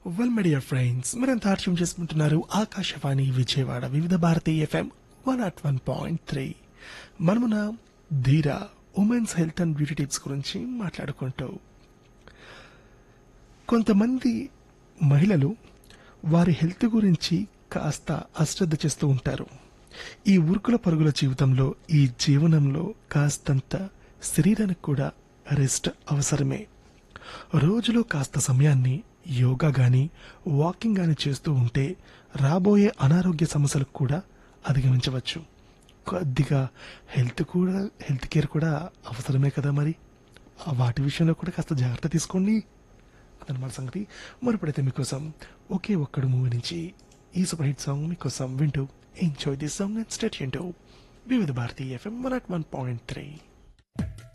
well media friends మీరంతా ఆర్యం చేసుకుంటున్నారు Akashvani Vijayawada Vividh Bharati FM one naught one point three మనమున ధీర women's health and beauty tips గురించి మాట్లాడుకుంటూ కొంతమంది మహిళలు వారి హెల్త్ గురించి కాస్త అశ్రద్ధ చేస్తూ ఉంటారు ఈ ఉరుకుల పరుగుల జీవితంలో ఈ జీవనంలో కాస్తంత శరీరానికి కూడా రెస్ట్ అవసరమే రోజులో కాస్త సమయాన్ని యోగా గాని వాకింగ్ గాని చేస్తూ ఉంటే రాబోయే అనారోగ్య సమస్యలకు కూడా అధిగమించవచ్చు కొద్దిగా హెల్త్ కూడా హెల్త్ కేర్ కూడా అవసరమే కదా మరి ఆ వాటి విషయంలో కూడా కాస్త జాగ్రత్త తీసుకోండి అదనమాట సంగతి మరి ఇప్పుడైతే మీకోసం ఒకే ఒక్కడు మూవీ నుంచి ఈ సూపర్ హిట్ సాంగ్ మీకోసం వింటూ enjoy this song and state Vividh Bharati FM one at one point three